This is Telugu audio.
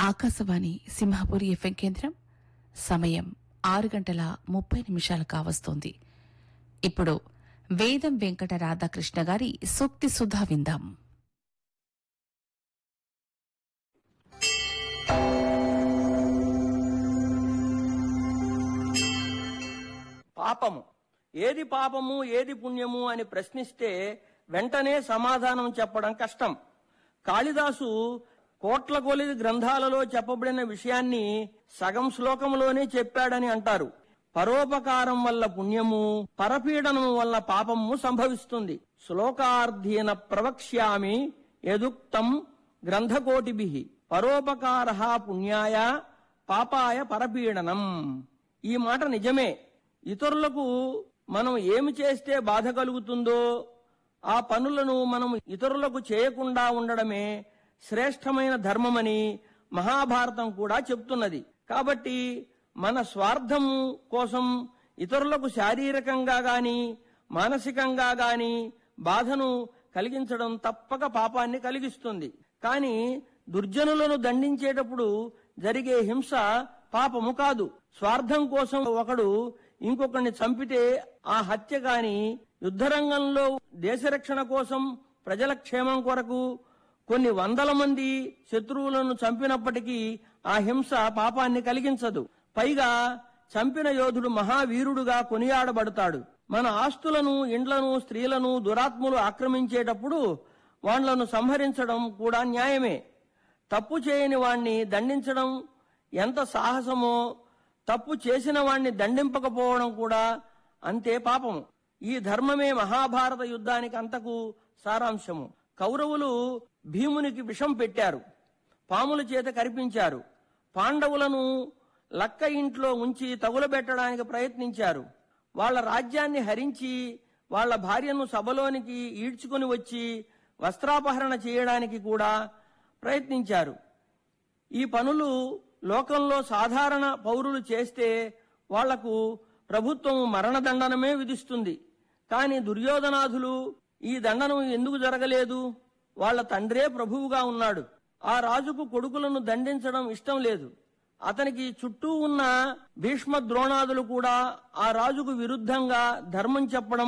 ఆకాశవాణి సింహాపురి ఎఫ్ఎం కేంద్రం సమయం ఆరు గంటల ముప్పై నిమిషాలు కావస్తోంది ఇప్పుడు వేదం వెంకట రాధాకృష్ణ గారి సూక్తి సుధా విందాం పాపము ఏది పాపము ఏది పుణ్యము అని ప్రశ్నిస్తే వెంటనే సమాధానం చెప్పడం కష్టం కాళిదాసు కోట్ల కొలిది గ్రంథాలలో చెప్పబడిన విషయాన్ని సగం శ్లోకంలోనే చెప్పాడని అంటారు పరోపకారం వల్ల పుణ్యము పరపీడనం వల్ల పాపము సంభవిస్తుంది శ్లోకార్థీన ప్రవక్ష్యామి యదుక్తం గ్రంథకోటిభి పరోపకార పుణ్యాయ పాపాయ పరపీడనం ఈ మాట నిజమే ఇతరులకు మనం ఏమి చేస్తే బాధ కలుగుతుందో ఆ పనులను మనం ఇతరులకు చేయకుండా ఉండడమే శ్రేష్టమైన ధర్మమని మహాభారతం కూడా చెప్తున్నది కాబట్టి మన స్వార్థం కోసం ఇతరులకు శారీరకంగా గాని మానసికంగా గాని బాధను కలిగించడం తప్పక పాపాన్ని కలిగిస్తుంది కానీ దుర్జనులను దండించేటప్పుడు జరిగే హింస పాపము కాదు స్వార్థం కోసం ఒకడు ఇంకొకరిని చంపితే ఆ హత్య గాని యుద్ధరంగంలో దేశరక్షణ కోసం ప్రజల క్షేమం కొరకు కొన్ని వందల మంది శత్రువులను చంపినప్పటికీ ఆ హింస పాపాన్ని కలిగించదు పైగా చంపిన యోధుడు మహావీరుడుగా కొనియాడబడతాడు మన ఆస్తులను ఇండ్లను స్త్రీలను దురాత్ములు ఆక్రమించేటప్పుడు వాళ్లను సంహరించడం కూడా న్యాయమే తప్పు చేయని వాణ్ణి దండించడం ఎంత సాహసమో తప్పు చేసిన వాణ్ణి దండింపకపోవడం కూడా అంతే పాపము ఈ ధర్మమే మహాభారత యుద్ధానికి అంతకు సారాంశము కౌరవులు భీమునికి విషం పెట్టారు పాముల చేత కరిపించారు పాండవులను లక్క ఇంట్లో ఉంచి తగులబెట్టడానికి ప్రయత్నించారు వాళ్ళ రాజ్యాన్ని హరించి వాళ్ళ భార్యను సభలోనికి ఈడ్చుకుని వచ్చి వస్త్రాపహరణ చేయడానికి కూడా ప్రయత్నించారు ఈ పనులు లోకంలో సాధారణ పౌరులు చేస్తే వాళ్లకు ప్రభుత్వం మరణదండనమే విధిస్తుంది కానీ దుర్యోధనాథులు ఈ దండనం ఎందుకు జరగలేదు వాళ్ళ తండ్రే ప్రభువుగా ఉన్నాడు ఆ రాజుకు కొడుకులను దండించడం ఇష్టం లేదు అతనికి చుట్టూ ఉన్న భీష్మ ద్రోణాదులు కూడా ఆ రాజుకు విరుద్ధంగా ధర్మం చెప్పడం